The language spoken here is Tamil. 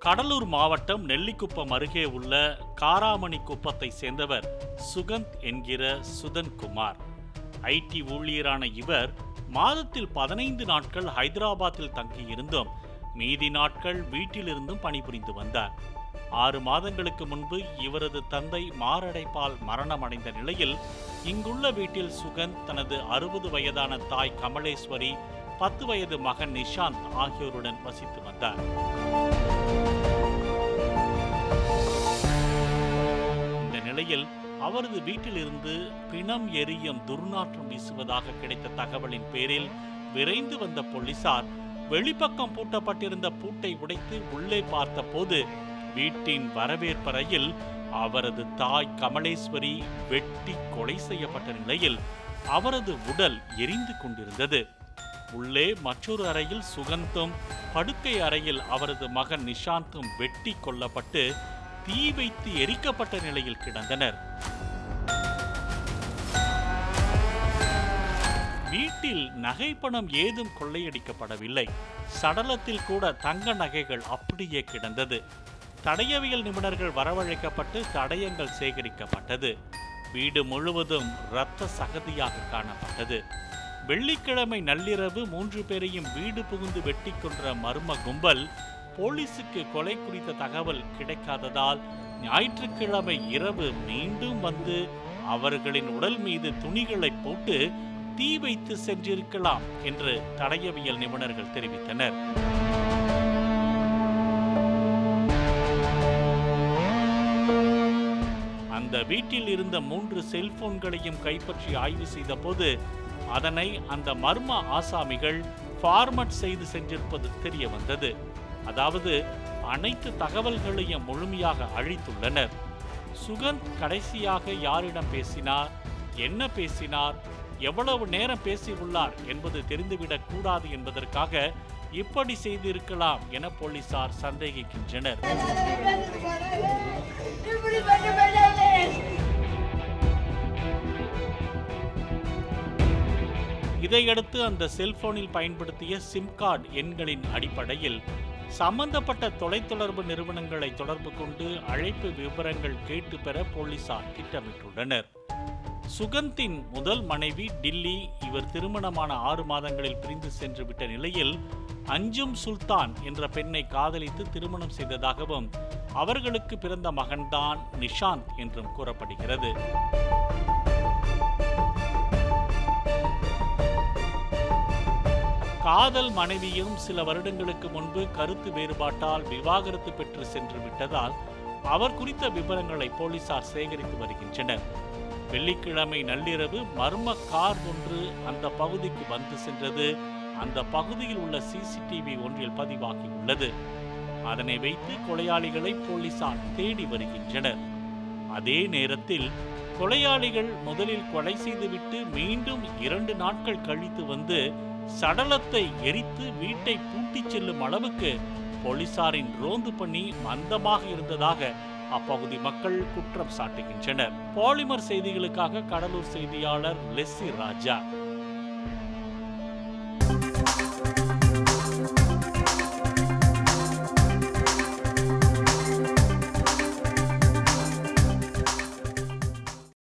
கடலூர் மாவட்டம் நெல்லிக்குப்பம் அருகே உள்ள காராமணி குப்பத்தை சேர்ந்தவர் சுகந்த் என்கிற சுதன் குமார் ஐடி ஊழியரான இவர் மாதத்தில் பதினைந்து நாட்கள் ஹைதராபாத்தில் தங்கியிருந்தும் மீதி நாட்கள் வீட்டிலிருந்தும் பணிபுரிந்து வந்தார் ஆறு மாதங்களுக்கு முன்பு இவரது தந்தை மாரடைப்பால் மரணமடைந்த நிலையில் இங்குள்ள வீட்டில் சுகந்த் தனது அறுபது வயதான தாய் கமலேஸ்வரி பத்து வயது மகன் நிஷாந்த் ஆகியோருடன் வசித்து வந்தார் இந்த நிலையில் அவரது வீட்டிலிருந்து பிணம் எரியும் துர்நாற்றம் வீசுவதாக கிடைத்த தகவலின் பேரில் விரைந்து வந்த போலீசார் வெளிப்பக்கம் பூட்டப்பட்டிருந்த பூட்டை உடைத்து உள்ளே பார்த்தபோது வீட்டின் வரவேற்பறையில் அவரது தாய் கமலேஸ்வரி வெட்டி கொலை செய்யப்பட்ட நிலையில் அவரது உடல் எரிந்து கொண்டிருந்தது உள்ளே மற்றொரு அறையில் சுகந்தும் படுக்கை அறையில் அவரது மகன் நிஷாந்தும் வெட்டி கொல்லப்பட்டு தீ வைத்து எரிக்கப்பட்ட நிலையில் கிடந்தனர் வீட்டில் நகைப்பணம் ஏதும் கொள்ளையடிக்கப்படவில்லை சடலத்தில் கூட தங்க நகைகள் அப்படியே கிடந்தது தடயவியல் நிபுணர்கள் வரவழைக்கப்பட்டு தடயங்கள் சேகரிக்கப்பட்டது வீடு முழுவதும் இரத்த சகதியாக காணப்பட்டது வெள்ளிக்கிழமை நள்ளிரவு மூன்று பேரையும் வீடு புகுந்து வெட்டி கொன்ற மர்ம கும்பல் போலீசுக்கு கொலை குறித்த தகவல் கிடைக்காததால் ஞாயிற்றுக்கிழமை இரவு மீண்டும் வந்து அவர்களின் உடல் மீது துணிகளை போட்டு தீ வைத்து சென்றிருக்கலாம் என்று தடயவியல் நிபுணர்கள் தெரிவித்தனர் அந்த வீட்டில் இருந்த மூன்று செல்போன்களையும் கைப்பற்றி ஆய்வு செய்த போது அதனை அந்த மர்ம ஆசாமிகள் ஃபார்மட் செய்து சென்றிருப்பது தெரிய வந்தது அதாவது அனைத்து தகவல்களையும் முழுமையாக அழித்துள்ளனர் சுகந்த் கடைசியாக யாரிடம் பேசினார் என்ன பேசினார் எவ்வளவு நேரம் பேசியுள்ளார் என்பது தெரிந்துவிடக் கூடாது என்பதற்காக இப்படி செய்திருக்கலாம் என போலீசார் சந்தேகிக்கின்றனர் இப்படி பண்ண மாட்டாங்க இதையடுத்து அந்த செல்போனில் பயன்படுத்திய சிம் கார்டு எண்களின் அடிப்படையில் சம்பந்தப்பட்ட தொலைத்தொடர்பு நிறுவனங்களை தொடர்பு கொண்டு அழைப்பு விவரங்கள் கேட்டு பெற போலீசார் திட்டமிட்டுள்ளனர் சுகந்தின் முதல் மனைவி டில்லி இவர் திருமணமான ஆறு மாதங்களில் பிரிந்து சென்று விட்ட நிலையில் அஞ்சும் சுல்தான் என்ற பெண்ணை காதலித்து திருமணம் செய்ததாகவும் அவர்களுக்கு பிறந்த மகன்தான் நிஷாந்த் என்றும் கூறப்படுகிறது காதல் மனைவியும் சில வருடங்களுக்கு முன்பு கருத்து வேறுபாட்டால் விவாகரத்து பெற்று சென்று விட்டதால் அவர் குறித்த விவரங்களை போலீசார் சேகரித்து வருகின்றனர் வெள்ளிக்கிழமை நள்ளிரவு மர்ம கார் ஒன்று அந்த பகுதிக்கு வந்து சென்றது அந்த பகுதியில் உள்ள சிசிடிவி ஒன்றில் பதிவாகி உள்ளது அதனை வைத்து கொலையாளிகளை போலீசார் தேடி வருகின்றனர் அதே நேரத்தில் கொலையாளிகள் முதலில் கொலை செய்துவிட்டு மீண்டும் இரண்டு நாட்கள் கழித்து வந்து சடலத்தை எரித்து வீட்டை பூட்டிச் செல்லும் அளவுக்கு போலீசாரின் ரோந்து பணி மந்தமாக இருந்ததாக அப்பகுதி மக்கள் குற்றம் சாட்டுகின்றனர் பாலிமர் செய்திகளுக்காக கடலூர் செய்தியாளர் லெஸ்ஸி ராஜா